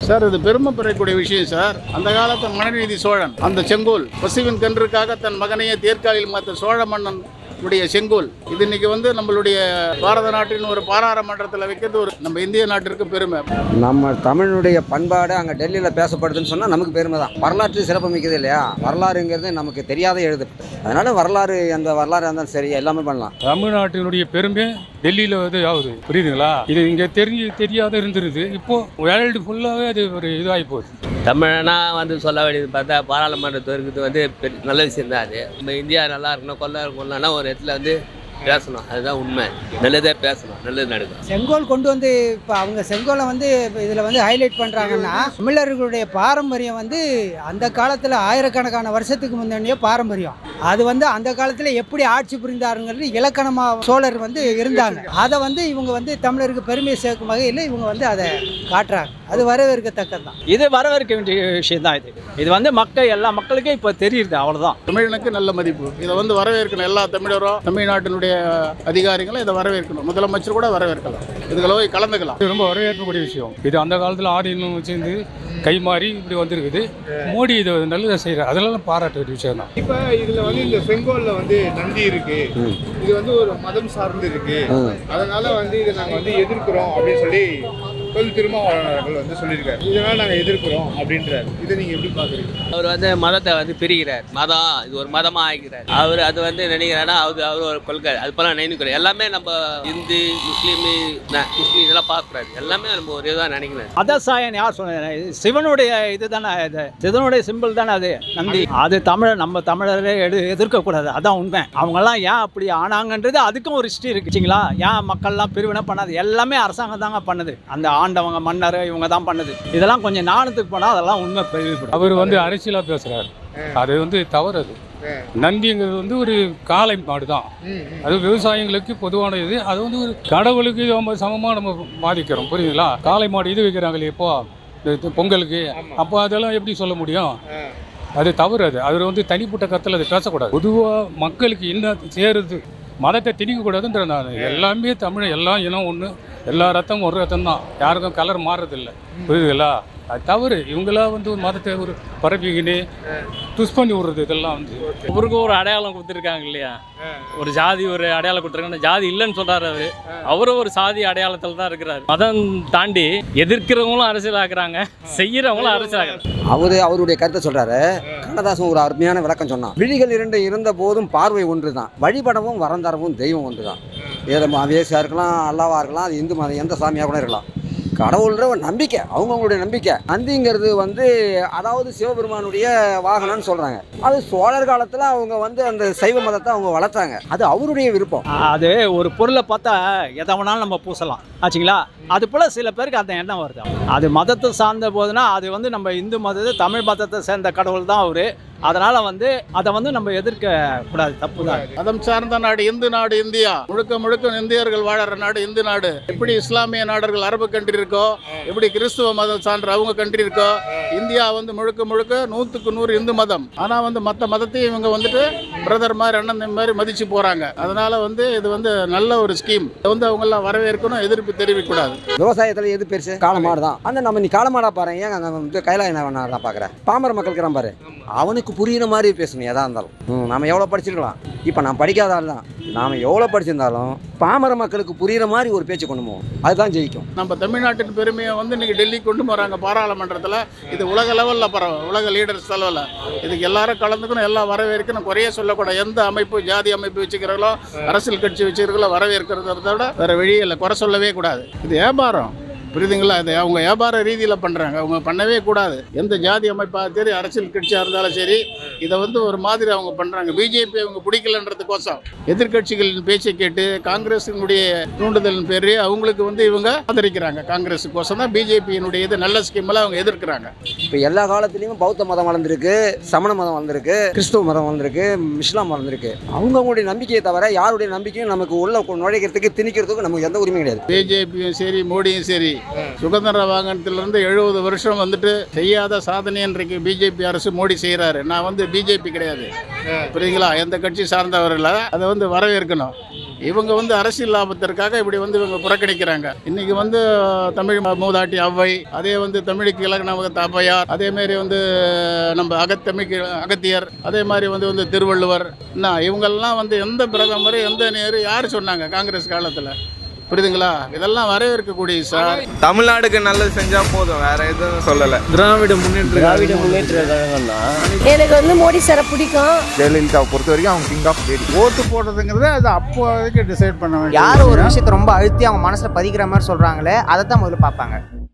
sir இது பெருமை பெறக்கூடிய விஷயம் சார் அந்த காலத்து மனுநீதி சோழன் அந்த செங்கோல் பசுவின் கன்றுக்காக தன் மகனையே தேர்காலில் மாத்த சோழ மன்னன் உடைய செங்கோல் இது இன்னைக்கு வந்து நம்மளுடைய பாரத நாட்டின் ஒரு பாராளுமன்றத்தில் வைக்கிறது ஒரு நம்ம இந்திய நாட்டிற்கு பெருமை நம்ம தமிழுடைய பண்பாடு அங்கே டெல்லியில் பேசப்படுதுன்னு சொன்னால் நமக்கு பெருமை தான் வரலாற்று சிறப்பு மிக்கது இல்லையா வரலாறுங்கிறது நமக்கு தெரியாத எழுது அதனால வரலாறு அந்த வரலாறு இருந்தாலும் சரி எல்லாமே பண்ணலாம் தமிழ்நாட்டினுடைய பெருமை டெல்லியில் வந்து ஆகுது புரியுதுங்களா இது இங்கே தெரிஞ்சு தெரியாத இருந்துருது இப்போ வேர்ல்டு ஃபுல்லாகவே அது ஒரு இதாகி போகுது தமிழனா வந்து சொல்ல வேண்டியது பார்த்தா பாராளுமன்றத்தில் இருக்கிறது வந்து பெரிய நல்ல விஷயம் தான் அது நம்ம இந்தியா நல்லா இருக்கணும் கொள்ள இருக்கணும்னா ஒரு இடத்துல வந்து பேசணும் அதுதான் உண்மை நல்லதே பேசணும் நல்லது நடக்கும் செங்கோல் கொண்டு வந்து இப்போ அவங்க செங்கோலை வந்து இதில் வந்து ஹைலைட் பண்ணுறாங்கன்னா தமிழர்களுடைய பாரம்பரியம் வந்து அந்த காலத்தில் ஆயிரக்கணக்கான வருஷத்துக்கு முன்னாடியே பாரம்பரியம் அது வந்து அந்த காலத்தில் எப்படி ஆட்சி புரிந்தாருங்கிறது இலக்கணமாக சோழர் வந்து இருந்தாங்க அதை வந்து இவங்க வந்து தமிழருக்கு பெருமையை சேர்க்கும் வகையில் இவங்க வந்து அதை காட்டுறாங்க அது வரவேற்கத்தக்கது தான் இது வரவேற்க வேண்டிய விஷயம் தான் இது இது வந்து மக்கள் எல்லா மக்களுக்கும் இப்போ தெரியுது அவ்வளோதான் தமிழனுக்கு நல்ல மதிப்பு இதை வந்து வரவேற்கணும் எல்லா தமிழரும் தமிழ்நாட்டினுடைய அதிகாரிகளும் இதை வரவேற்கணும் முதலமைச்சர் கூட வரவேற்கலாம் இதுகளை போய் கலந்துக்கலாம் இது ரொம்ப வரவேற்கக்கூடிய விஷயம் இது அந்த காலத்தில் ஆதீனம் வச்சிருந்து கை மாறி இப்படி வந்திருக்குது மோடி இது நல்லதை செய்கிறார் அதெல்லாம் பாராட்ட வேண்டிய விஷயம் தான் இப்ப இதுல வந்து இந்த செங்கோல்ல வந்து நந்தி இருக்கு இது வந்து ஒரு மதம் சார்ந்து இருக்கு அதனால வந்து இதை நாங்க வந்து எதிர்க்கிறோம் அப்படின்னு சொல்லி தொல் திருமாவளவர்கள் வந்து சொல்லியிருக்காரு இதனால நாங்க எதிர்க்கிறோம் அப்படின்றாரு இதை நீங்க எப்படி பாக்குறீங்க அவர் வந்து மதத்தை வந்து பிரிக்கிறார் மதம் இது ஒரு மதமாக ஆக்கிறார் அவர் அது வந்து நினைக்கிறாருன்னா அது அவர் ஒரு கொள்கை அது போல நினைக்கிறார் எல்லாமே நம்ம இந்து முஸ்லீமு ந- முஸ்லீம் இதெல்லாம் பார்க்கக்கூடாது எல்லாமே நம்ம ஒரு இதாக நினைக்கிறார் மதசாயன் யார் சொன்னது இது சிவனுடைய இது தானே இது சிவனுடைய சிம்பிள் தானே அது நந்தி அது தமிழர் நம்ம தமிழரே எடு எதிர்க்கக்கூடாது அதான் உண்மை அவங்கெல்லாம் ஏன் அப்படி ஆனாங்கன்றது அதுக்கும் ஒரு ஹிஸ்ட்ரி இருக்குச்சிங்களா ஏன் மக்கள்லாம் பிரிவினை பண்ணாது எல்லாமே அரசாங்கம் தாங்க பண்ணுது அந்த ஆண்டவங்க மன்னர் இவங்க தான் பண்ணுது இதெல்லாம் கொஞ்சம் நாணத்துக்கு போனால் அதெல்லாம் உண்மை பெருமைப்படும் அவர் வந்து அரசியலாக பேசுகிறார் அது வந்து தவறு அது நந்திங்கிறது வந்து ஒரு காளை மாடு தான் அது விவசாயிகளுக்கு பொதுவான இது அது வந்து ஒரு கடவுளுக்கு நம்ம சமமாக நம்ம பாதிக்கிறோம் புரியுதுங்களா காளை மாடு இது வைக்கிறாங்களே இப்போ இந்த இது பொங்கலுக்கு அப்போ அதெல்லாம் எப்படி சொல்ல முடியும் அது தவறு அது அது வந்து தனிப்பட்ட கருத்தில் அது பேசக்கூடாது பொதுவாக மக்களுக்கு என்ன சேருது மதத்தை திணிக்கக்கூடாதுன்ற நான் எல்லாமே தமிழ் எல்லா இனம் ஒன்று எல்லா ரத்தமும் ஒரு ரத்தம் தான் யாருக்கும் கலர் மாறுறதில்ல புரியுதுங்களா அது தவறு இவங்களாம் வந்து ஒரு மதத்தை ஒரு பரப்பிக்கின்னு ட்விஸ் பண்ணி விடுறது இதெல்லாம் வந்து ஒவ்வொருக்கும் ஒரு அடையாளம் கொடுத்துருக்காங்க இல்லையா ஒரு ஜாதி ஒரு அடையாளம் கொடுத்துருக்காங்க ஜாதி இல்லைன்னு சொல்றாரு அவரு அவரும் ஒரு சாதி அடையாளத்தில் தான் இருக்கிறாரு மதம் தாண்டி எதிர்க்கிறவங்களும் அரசியல் ஆக்குறாங்க செய்யறவங்களும் அரசியல் ஆக்குறாங்க அவரு அவருடைய கருத்தை சொல்றாரு கண்ணதாசன் ஒரு அருமையான விளக்கம் சொன்னான் விழிகள் இரண்டு இருந்த போதும் பார்வை ஒன்று தான் வழிபடவும் வரம் தரவும் தெய்வம் ஒன்று தான் இதில் வேசியாக இருக்கலாம் அல்லாவா இருக்கலாம் அது இந்து மதம் எந்த சாமியாக கூட இருக்கலாம் கடவுள்ன்ற ஒரு நம்பிக்கை அவங்கவுங்களுடைய நம்பிக்கை நந்திங்கிறது வந்து அதாவது சிவபெருமானுடைய வாகனம்னு சொல்கிறாங்க அது சோழர் காலத்தில் அவங்க வந்து அந்த சைவ மதத்தை அவங்க வளர்த்தாங்க அது அவருடைய விருப்பம் அது ஒரு பொருளை பார்த்தா எதை வேணாலும் நம்ம பூசலாம் ஆச்சுங்களா அது போல் சில பேருக்கு அந்த எண்ணம் வருது அது மதத்தை சார்ந்த போதுனா அது வந்து நம்ம இந்து மதத்தை தமிழ் மதத்தை சேர்ந்த கடவுள் தான் அவரு அதனால் வந்து அதை வந்து நம்ம எதிர்க்க கூடாது தப்பு தான் மதம் சார்ந்த நாடு இந்து நாடு இந்தியா முழுக்க முழுக்க இந்தியர்கள் வாழற நாடு இந்து நாடு எப்படி இஸ்லாமிய நாடுகள் அரபு கண்ட்ரி இருக்கோ எப்படி கிறிஸ்துவ மதம் சார்ந்த அவங்க கண்ட்ரி இருக்கோ இந்தியா வந்து முழுக்க முழுக்க நூற்றுக்கு நூறு இந்து மதம் ஆனால் வந்து மற்ற மதத்தையும் இவங்க வந்துட்டு பிரதர் மாதிரி அண்ணன் தம்பி மாதிரி மதிச்சு போகிறாங்க அதனால வந்து இது வந்து நல்ல ஒரு ஸ்கீம் இதை வந்து அவங்கெல்லாம் வரவேற்கணும் எதிர்ப்பு தெரிவிக்கக்கூடாது விவசாயத்தில் எது பெருசு காளமாடு தான் அந்த நம்ம நீ காளமாடா பாரு ஏன் அங்கே வந்து கைலாய நான் பார்க்குறேன் பாமர மக்கள் இருக்கிறான் பாரு அவனுக்கு புரியுற மாதிரி பேசணும் எதா இருந்தாலும் ம், நாம எவ்வளோ படிச்சிருக்கலாம் இப்போ நான் படிக்காத ஆள் தான் நாம் எவ்வளோ படிச்சிருந்தாலும் பாமர மக்களுக்கு புரியுற மாதிரி ஒரு பேச்சு கொண்டு போவோம் அதுதான் ஜெயிக்கும் நம்ம தமிழ்நாட்டின் பெருமையை வந்து இன்னைக்கு டெல்லி கொண்டு போகிறாங்க பாராளுமன்றத்தில் இது உலக லெவலில் பரவ உலக லீடர்ஸ் லெவலில் இதுக்கு எல்லாரும் கலந்துக்கணும் எல்லாம் வரவேற்கணும் குறைய சொல்லக்கூடாது எந்த அமைப்பு ஜாதி அமைப்பு வச்சுக்கிறீங்களோ அரசியல் கட்சி வச்சுக்கிறீங்களோ வரவேற்கிறத விட வேறு வழியே இல்லை குறை சொல்லவே கூடாது இது வியாபாரம் புரியுதுங்களா இது அவங்க வியாபார ரீதியில் பண்ணுறாங்க அவங்க பண்ணவே கூடாது எந்த ஜாதி அமைப்பாக சரி அரசியல் கட்சியாக இருந்தாலும் சரி இதை வந்து ஒரு மாதிரி அவங்க பண்ணுறாங்க பிஜேபி அவங்க பிடிக்கலன்றதுக்கோசம் எதிர்க்கட்சிகளின் பேச்சை கேட்டு காங்கிரஸினுடைய தூண்டுதலின் பேர் அவங்களுக்கு வந்து இவங்க ஆதரிக்கிறாங்க காங்கிரஸுக்கோசம் தான் பிஜேபியினுடைய இது நல்ல ஸ்கீமெல்லாம் அவங்க எதிர்க்கிறாங்க இப்போ எல்லா காலத்துலேயும் பௌத்த மதம் வளர்ந்துருக்கு சமண மதம் வளர்ந்துருக்கு கிறிஸ்துவ மதம் வளர்ந்துருக்கு இஸ்லாம் வளர்ந்துருக்கு அவங்கவுங்களுடைய நம்பிக்கையை தவிர யாருடைய நம்பிக்கையும் நமக்கு உள்ள நுழைக்கிறதுக்கு திணிக்கிறதுக்கு நமக்கு எந்த உரிமையும் கிடையாது பிஜேபியும் சரி மோடியும் சரி சுதந்திர வாகனத்திலிருந்து எழுபது வருஷம் வந்துட்டு செய்யாத சாதனை இன்றைக்கு பிஜேபி அரசு மோடி செய்கிறாரு நான் வந்து பிஜேபி கிடையாது புரியுங்களா எந்த கட்சி சார்ந்தவர் இல்லை அதை வந்து வரவேற்கணும் இவங்க வந்து அரசியல் லாபத்திற்காக இப்படி வந்து இவங்க புறக்கணிக்கிறாங்க இன்னைக்கு வந்து தமிழ் மூதாட்டி ஔவை அதே வந்து தமிழுக்கு இலக்கண ஔவையார் அதே மாதிரி வந்து நம்ம அகத்தமிழ் அகத்தியர் அதே மாதிரி வந்து வந்து திருவள்ளுவர் என்ன இவங்கெல்லாம் வந்து எந்த பிரதமர் எந்த நேரு யார் சொன்னாங்க காங்கிரஸ் காலத்தில் புரியுதுங்களா இதெல்லாம் வரவேற்கக்கூடிய சார் தமிழ்நாடுக்கு நல்லது செஞ்சா போதும் வேற எதுவும் சொல்லல திராவிட முன்னேற்ற திராவிட முன்னேற்ற கழகம்னா எனக்கு வந்து மோடி சாரை பிடிக்கும் ஜெயலலிதாவை பொறுத்த வரைக்கும் அவங்க கிங் ஆஃப் லேடி ஓட்டு போடுறதுங்கிறது அது அப்போதைக்கு டிசைட் பண்ண வேண்டிய யார் ஒரு விஷயத்தை ரொம்ப அழுத்தி அவங்க மனசுல பதிக்கிற மாதிரி சொல்றாங்களே அதை தான் முதல்ல பார்ப்பாங்க